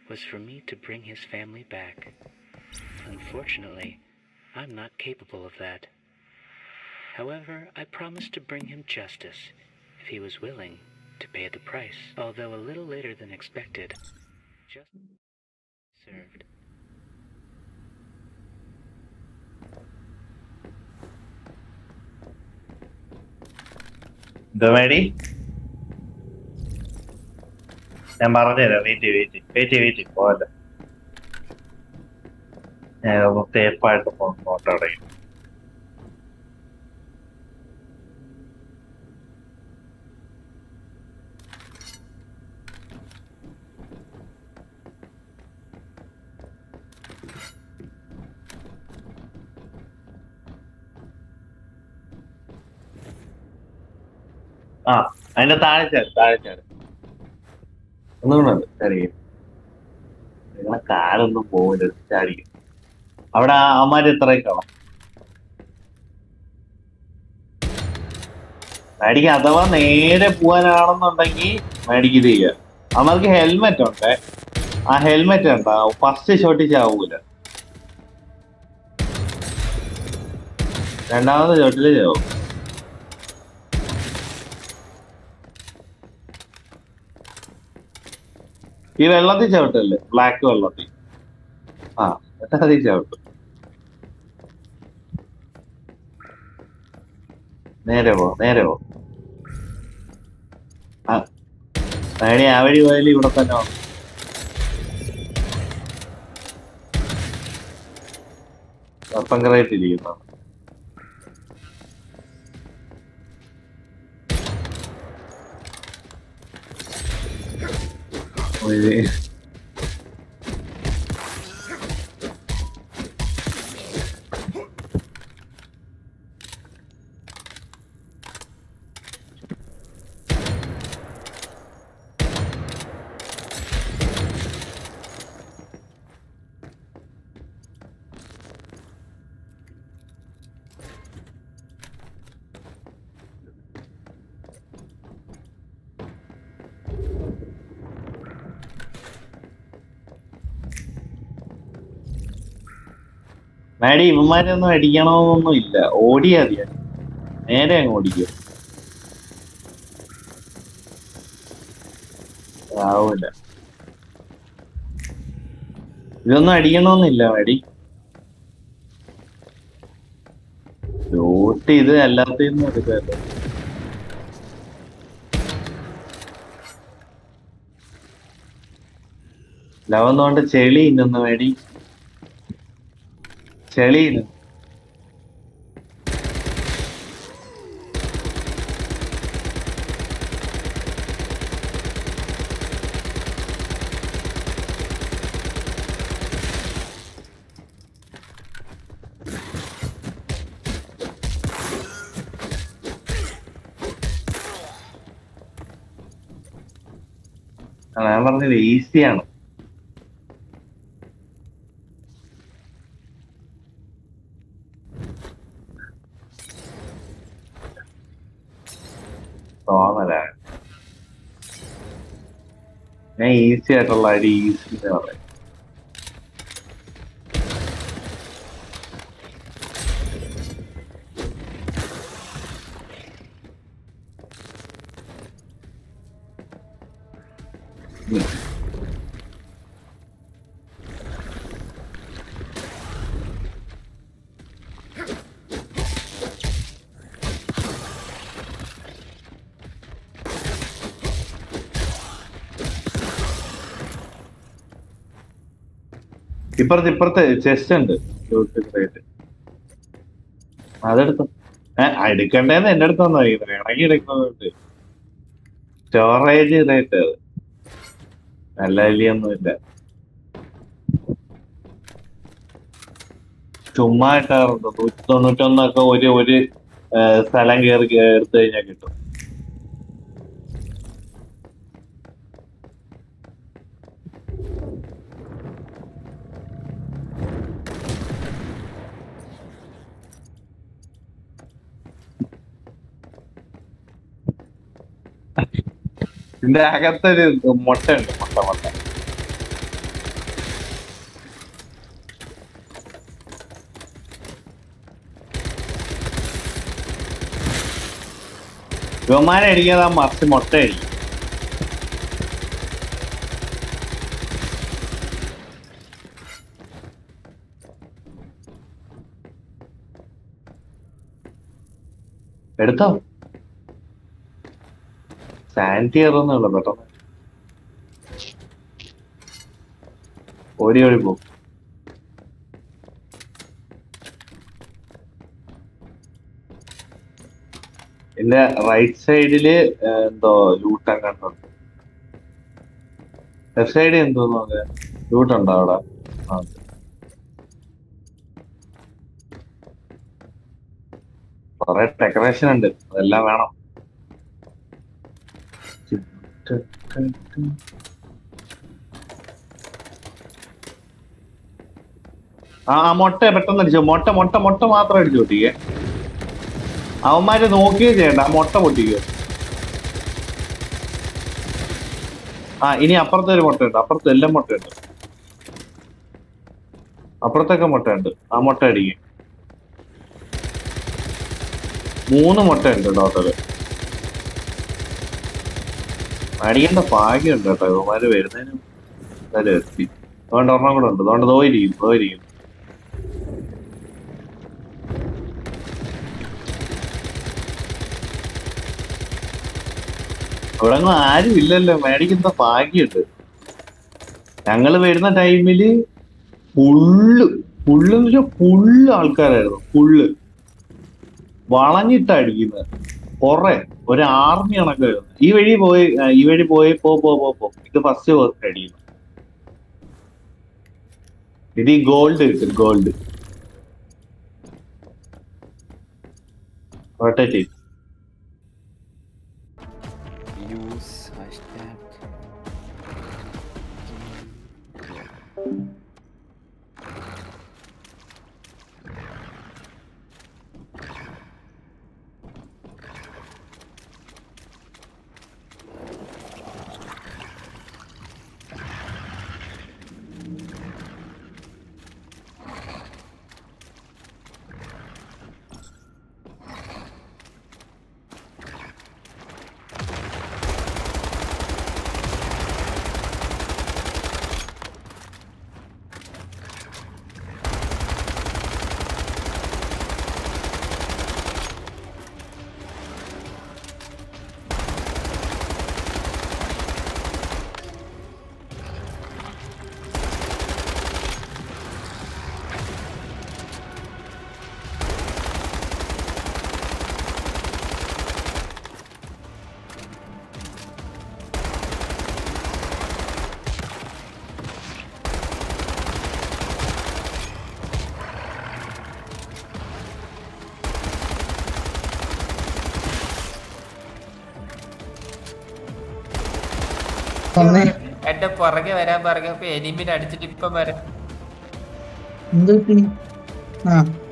was for me to bring his family back. Unfortunately, I'm not capable of that. However, I promised to bring him justice if he was willing to pay the price, although a little later than expected. Just served. എന്താ മേടി ഞാൻ പറഞ്ഞുതരാം wait wait wait wait പോകല്ല ഞാൻ ഒന്ന് സേഫായിട്ട് photo അടയും ആ അതിന്റെ താഴെ ചാട് താഴെ ചാട് ഒന്നുകൂടെ ചെറിയ നിങ്ങളെ കാലൊന്നും പോകരുത് ചാടിക്കും അവിടെ ആ അമ്മമാര് എത്രയൊക്കെയാണ് മേടിക്ക് അഥവാ നേരെ പോവാനാണെന്നുണ്ടെങ്കിൽ മേടിക്ക് ഇത് ചെയ്യുക അമ്മക്ക് ഹെൽമെറ്റ് ഉണ്ട് ആ ഹെൽമെറ്റ് ഉണ്ടോ ഫസ്റ്റ് ഷോട്ടിൽ ചാവൂല രണ്ടാമത്തെ ഷോട്ടില് ചാവും ഈ വെള്ളത്തിൽ ചവിട്ടല്ലേ ബ്ലാക്ക് വെള്ളത്തിൽ ആ എന്നിട്ട് അതിൽ ചവിട്ടും നേരെ പോ നേരെ പോ ആ മേടി ആ വഴി പോയാലും ഇവിടെ തന്നെ വന്നു അപ്പം കറയിട്ടിരിക്കുന്നു ഒരു മാഡി ഇവന്മാരൊന്നും അടിക്കണമെന്നൊന്നും ഇല്ല ഓടിയാ മതി നേരെ അങ്ങ് ഓടിക്കും ആവൂല ഇതൊന്നും അടിക്കണമെന്നില്ല മാഡി ലൂട്ട് ഇത് അല്ലാത്തതൊന്നും എടുക്കല്ലോ ലവന്നോണ്ട് ചെളി ഇന്നൊന്ന് മേടി ചെളി ഇന്ന് ആ, ഞാൻ പറഞ്ഞത് ഈസിയാണ് തോന്നലാണ് ഞാൻ ഈസി ആയിട്ടുള്ള അടി ഈസി എന്ന് പറയും ഉം. ഇപ്പുറത്ത് ഇപ്പുറത്ത് ചെസ്റ്റ് ഉണ്ട് ക്രേറ്റ് അതെടുത്തു ഏഹ് എടുക്കണ്ടേന്ന് എന്റെ അടുത്ത് വന്നാ വേണമെങ്കിൽ എടുക്കുന്നുണ്ട് സ്റ്റോറേജ് റേറ്റ് നല്ല വലിയൊന്നുമില്ല ചുമ്മാ ഇട്ടാറുണ്ട് നൂറ്റി തൊണ്ണൂറ്റൊന്നൊക്കെ ഒരു ഒരു ഏഹ് സ്ഥലം കയറി എടുത്തു കഴിഞ്ഞാൽ കിട്ടും ഇതിന്റെ അകത്തൊരു മുട്ട ഉണ്ട് മുട്ട മുട്ട ഇവന്മാരെ അടിക്കാതെ ആ മറിച്ച് മുട്ട അടിക്കും എടുത്തോ സാനിറ്റി കയറുന്നുള്ളു പെട്ടെന്ന് ഓടി ഓടി പോകും എന്റെ റൈറ്റ് സൈഡില് എന്തോ ലൂട്ടൻ കണ്ടുണ്ട് ലെഫ്റ്റ് സൈഡിൽ എന്തോ നോക്ക് ലൂട്ടുണ്ടോ അവിടെ ആ. കൊറേ ഡെക്കറേഷൻ ഉണ്ട് അതെല്ലാം വേണം ആ ആ മുട്ട പെട്ടെന്ന് അടിച്ചോ മുട്ട മുട്ട മുട്ട മാത്രം അടിച്ചു പൊട്ടിക്കേ അവന്മാര് നോക്കുകയും ചെയ്യണ്ട ആ മുട്ട പൊട്ടിക്കുക ആ ഇനി അപ്പുറത്തെ ഒരു മുട്ടയുണ്ട് അപ്പുറത്ത് എല്ലാം മുട്ടയുണ്ട് അപ്പുറത്തൊക്കെ മുട്ടയുണ്ട് ആ മുട്ട അടിക്കും മൂന്ന് മുട്ടയുണ്ട് ടോട്ടല് അടിക്കേണ്ട ഭാഗ്യമുണ്ട് കേട്ടോ ഇവന്മാര് വരുന്നതിന് എന്തായാലും എത്തി അതുകൊണ്ട് ഒരെണ്ണം കൂടെ ഉണ്ട് അതുകൊണ്ട് തോയിരിക്കും തോയിരിക്കും ഇവിടെ ഒന്നും ആരും ഇല്ലല്ലോ മേടിക്കുന്ന ഭാഗ്യമുണ്ട് ഞങ്ങള് വരുന്ന ടൈമില് ഫുള്ള് ഫുള്ള് എന്ന് വെച്ചാൽ ഫുള്ള് ആൾക്കാരായിരുന്നു ഫുള്ള് വളഞ്ഞിട്ടാ അടിക്കുന്നത് കൊറേ ഒരു ആർമി കണക്കായിരുന്നു ഈ വഴി പോയി ആ, ഈ വഴി പോയി പോ പോ പോ പോ ഇത് ഫസ്റ്റ് പോസ്റ്റ് അടിക്കുന്നു ഇത് ഈ ഗോൾഡ് കിട്ടും ഗോൾഡ് റൊട്ടേറ്റ് ചെയ്യും Use hashtag. വന്നേ എന്റെ പുറകെ വരാൻ പറഞ്ഞപ്പോ എനിമിനെ അടിച്ചിട്ട് ഇപ്പം വരാം എന്ത് പറ്റി ആ